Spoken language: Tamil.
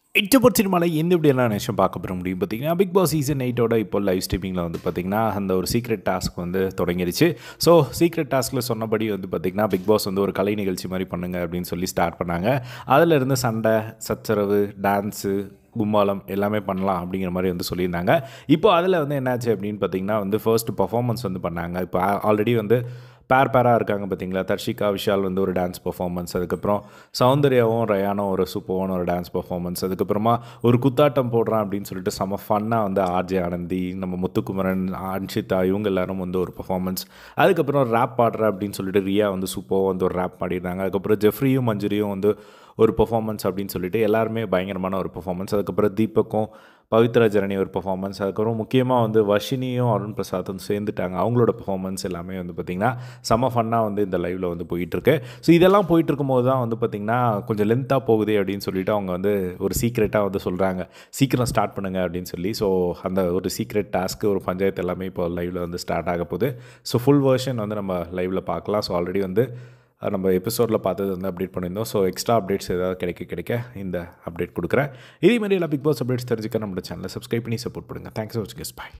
எச்சப்பட் சினிமாவில் எந்த இப்படியெல்லாம் நிமிஷம் பார்க்க பெற முடியும் பார்த்தீங்கன்னா பிக் பாஸ் சீசன் எயிட்டோட இப்போ லைவ் ஸ்ட்ரீமிங்கில் வந்து பார்த்திங்கன்னா அந்த ஒரு சீக்ரெட் டாஸ்க் வந்து தொடங்கிடுச்சு ஸோ சீக்ரெட் டாஸ்கில் சொன்னபடி வந்து பார்த்திங்கன்னா பிக் பாஸ் வந்து ஒரு கலை நிகழ்ச்சி மாதிரி பண்ணுங்க அப்படின்னு சொல்லி ஸ்டார்ட் பண்ணாங்க அதில் இருந்து சண்டை சச்சரவு டான்ஸு கும்மாலம் எல்லாமே பண்ணலாம் அப்படிங்கிற மாதிரி வந்து சொல்லியிருந்தாங்க இப்போ அதில் வந்து என்னாச்சு அப்படின்னு பார்த்தீங்கன்னா வந்து ஃபர்ஸ்ட் பர்ஃபார்மன்ஸ் வந்து பண்ணாங்க இப்போ ஆல்ரெடி வந்து பேர் பேராக இருக்காங்க பார்த்தீங்களா தர்ஷிகா விஷால் வந்து ஒரு டான்ஸ் பர்ஃபார்மன்ஸ் அதுக்கப்புறம் சௌந்தர்யாவும் ரயானும் ஒரு சூப்பரான ஒரு டான்ஸ் பர்ஃபார்மன்ஸ் அதுக்கப்புறமா ஒரு குத்தாட்டம் போடுறான் அப்படின்னு சொல்லிட்டு செம ஃபன்னாக வந்து ஆர்ஜே ஆனந்தி நம்ம முத்துக்குமரன் அன்ஷிதா இவங்க எல்லாரும் வந்து ஒரு பர்ஃபார்மன்ஸ் அதுக்கப்புறம் ரேப் பாடுற அப்படின்னு சொல்லிட்டு ரியா வந்து சூப்பராக வந்து ஒரு ரேப் பாடிருந்தாங்க அதுக்கப்புறம் ஜெஃப்ரியும் மஞ்சுரியும் வந்து ஒரு பர்ஃபார்மன்ஸ் அப்படின்னு சொல்லிட்டு எல்லாருமே பயங்கரமான ஒரு பர்ஃபார்மன்ஸ் அதுக்கப்புறம் தீபக்கும் பவித்ரா ஜரணி ஒரு பர்ஃபார்மன்ஸ் அதுக்கப்புறம் முக்கியமாக வந்து வர்ஷினியும் அருண் பிரசாத்தும் சேர்ந்துட்டாங்க அவங்களோட பர்ஃபார்மன்ஸ் எல்லாமே வந்து பார்த்திங்கன்னா செம ஃபன்னாக வந்து இந்த லைவில் வந்து போயிட்டுருக்கு ஸோ இதெல்லாம் போயிட்டு இருக்கும்போது தான் வந்து பார்த்திங்கன்னா கொஞ்சம் லென்த்தாக போகுது அப்படின்னு சொல்லிட்டு அவங்க வந்து ஒரு சீக்ரெட்டாக வந்து சொல்கிறாங்க சீக்கிரம் ஸ்டார்ட் பண்ணுங்க அப்படின்னு சொல்லி ஸோ அந்த ஒரு சீக்ரெட் டாஸ்க்கு ஒரு பஞ்சாயத்து எல்லாமே இப்போ லைவில் வந்து ஸ்டார்ட் ஆக போகுது ஸோ ஃபுல் வேர்ஷன் வந்து நம்ம லைவில் பார்க்கலாம் ஸோ ஆல்ரெடி வந்து நம்ம எபிசோடில் பார்த்தது வந்து அப்டேட் பண்ணியிருந்தோம் ஸோ எக்ஸ்ட்ரா அப்டேட்ஸ் ஏதாவது கிடைக்க கிடைக்க இந்த அப்டேட் கொடுக்குறேன் இதே மாதிரி எல்லா பிக் பாஸ் அப்டேட்ஸ் தெரிஞ்சுக்க நம்மளோட சேனலை சப்ஸ்கிரைப் பண்ணி சப்போர்ட் பண்ணுங்கள் தேங்க்ஸ் ஃபார் வாட்சிங் பாய்